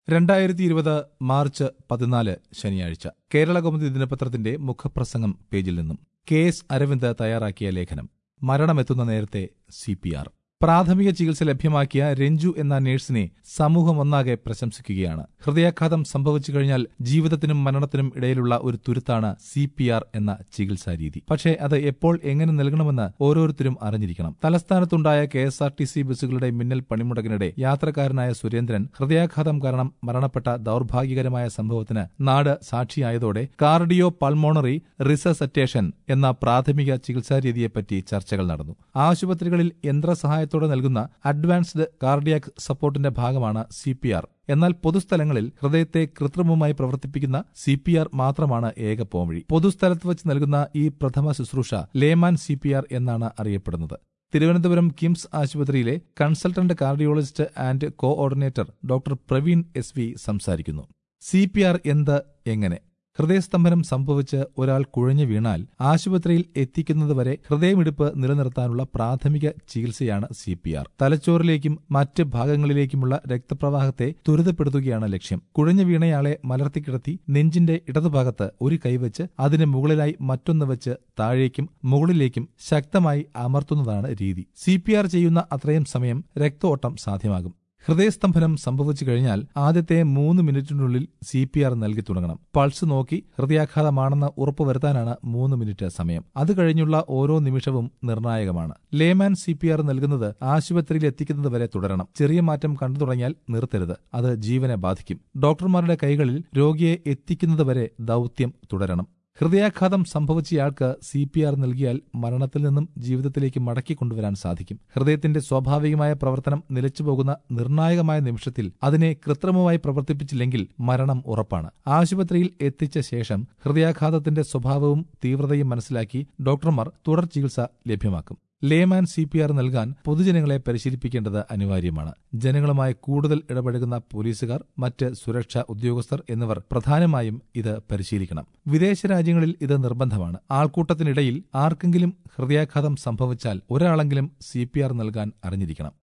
രണ്ടായിരത്തി ഇരുപത് മാർച്ച് പതിനാല് ശനിയാഴ്ച കേരള കൗമുദി ദിനപത്രത്തിന്റെ മുഖപ്രസംഗം പേജിൽ നിന്നും കെ എസ് അരവിന്ദ് തയ്യാറാക്കിയ ലേഖനം മരണമെത്തുന്ന നേരത്തെ സി പി ആർ പ്രാഥമിക ചികിത്സ ലഭ്യമാക്കിയ രഞ്ജു എന്ന നഴ്സിനെ സമൂഹം ഒന്നാകെ പ്രശംസിക്കുകയാണ് ഹൃദയാഘാതം സംഭവിച്ചു കഴിഞ്ഞാൽ ജീവിതത്തിനും മരണത്തിനും ഇടയിലുള്ള ഒരു തുരുത്താണ് സി പി ആർ എന്ന ചികിത്സാ രീതി പക്ഷേ അത് എപ്പോൾ എങ്ങനെ നൽകണമെന്ന് ഓരോരുത്തരും അറിഞ്ഞിരിക്കണം തലസ്ഥാനത്തുണ്ടായ K S R T C ബസ്സുകളുടെ മിന്നൽ പണിമുടക്കിനിടെ യാത്രക്കാരനായ സുരേന്ദ്രൻ ഹൃദയാഘാതം കാരണം മരണപ്പെട്ട ദൌർഭാഗ്യകരമായ സംഭവത്തിന് നാട് സാക്ഷിയായതോടെ കാർഡിയോ പൾമോണറി റിസസറ്റേഷൻ എന്ന പ്രാഥമിക ചികിത്സാ രീതിയെപ്പറ്റി ചർച്ചകൾ നടന്നു ആശുപത്രികളിൽ യന്ത്രസഹായത്തോടെ നൽകുന്ന അഡ്വാൻസ്ഡ് കാർഡിയാക് സപ്പോർട്ടിന്റെ ഭാഗമാണ് സി പി ആർ എന്നാൽ പൊതുസ്ഥലങ്ങളിൽ ഹൃദയത്തെ കൃത്രിമമായി പ്രവർത്തിപ്പിക്കുന്ന സി പി ആർ മാത്രമാണ് ഏക പോംവഴി പൊതുസ്ഥലത്ത് വച്ച് നൽകുന്ന ഈ പ്രഥമ ശുശ്രൂഷ ലേമാൻ സി പി ആർ എന്നാണ് അറിയപ്പെടുന്നത് തിരുവനന്തപുരം കിംസ് ആശുപത്രിയിലെ consultant cardiologist and coordinator doctor Praveen S V സംസാരിക്കുന്നു സി പി ആർ എന്ത് എങ്ങനെ ഹൃദയസ്തംഭനം സംഭവിച്ച് ഒരാൾ കുഴഞ്ഞു വീണാൽ ആശുപത്രിയിൽ എത്തിക്കുന്നതുവരെ ഹൃദയമിടിപ്പ് നിലനിർത്താനുള്ള പ്രാഥമിക ചികിത്സയാണ് സി പി ആർ തലച്ചോറിലേക്കും മറ്റ് ഭാഗങ്ങളിലേക്കുമുള്ള രക്തപ്രവാഹത്തെ ത്വരിതപ്പെടുത്തുകയാണ് ലക്ഷ്യം കുഴഞ്ഞു വീണയാളെ മലർത്തിക്കിടത്തി നെഞ്ചിന്റെ ഇടതുഭാഗത്ത് ഒരു കൈവച്ച് അതിന് മുകളിലായി മറ്റൊന്ന് വെച്ച് താഴേക്കും മുകളിലേക്കും ശക്തമായി അമർത്തുന്നതാണ് രീതി സി ചെയ്യുന്ന അത്രയും സമയം രക്തഓട്ടം സാധ്യമാകും ഹൃദയസ്തംഭനം സംഭവിച്ചു കഴിഞ്ഞാൽ ആദ്യത്തെ മൂന്ന് മിനിറ്റിനുള്ളിൽ സി പി ആർ നൽകി തുടങ്ങണം പൾസ് നോക്കി ഹൃദയാഘാതമാണെന്ന് ഉറപ്പുവരുത്താനാണ് മൂന്ന് മിനിറ്റ് സമയം അത് കഴിഞ്ഞുള്ള ഓരോ നിമിഷവും നിർണായകമാണ് ലേമാൻ സി പി ആർ നൽകുന്നത് ആശുപത്രിയിൽ എത്തിക്കുന്നതുവരെ തുടരണം ചെറിയ മാറ്റം കണ്ടു തുടങ്ങിയാൽ നിർത്തരുത് അത് ജീവനെ ബാധിക്കും ഡോക്ടർമാരുടെ കൈകളിൽ രോഗിയെ എത്തിക്കുന്നതുവരെ ദൌത്യം തുടരണം ഹൃദയാഘാതം സംഭവിച്ചയാൾക്ക് സി പി ആർ നൽകിയാൽ മരണത്തിൽ നിന്നും ജീവിതത്തിലേക്ക് മടക്കി കൊണ്ടുവരാൻ സാധിക്കും ഹൃദയത്തിന്റെ സ്വാഭാവികമായ പ്രവർത്തനം നിലച്ചുപോകുന്ന നിർണായകമായ നിമിഷത്തിൽ അതിനെ കൃത്രിമമായി പ്രവർത്തിപ്പിച്ചില്ലെങ്കിൽ മരണം ഉറപ്പാണ് ആശുപത്രിയിൽ എത്തിച്ച ശേഷം ഹൃദയാഘാതത്തിന്റെ സ്വഭാവവും തീവ്രതയും മനസ്സിലാക്കി ഡോക്ടർമാർ തുടർ ചികിത്സ ലഭ്യമാക്കും ലേമാൻ സി പി ആർ നൽകാൻ പൊതുജനങ്ങളെ പരിശീലിപ്പിക്കേണ്ടത് അനിവാര്യമാണ് ജനങ്ങളുമായി കൂടുതൽ ഇടപഴകുന്ന പോലീസുകാർ മറ്റ് സുരക്ഷാ ഉദ്യോഗസ്ഥർ എന്നിവർ പ്രധാനമായും ഇത് പരിശീലിക്കണം വിദേശ രാജ്യങ്ങളിൽ ഇത് നിർബന്ധമാണ് ആൾക്കൂട്ടത്തിനിടയിൽ ആർക്കെങ്കിലും ഹൃദയാഘാതം സംഭവിച്ചാൽ ഒരാളെങ്കിലും സി നൽകാൻ അറിഞ്ഞിരിക്കണം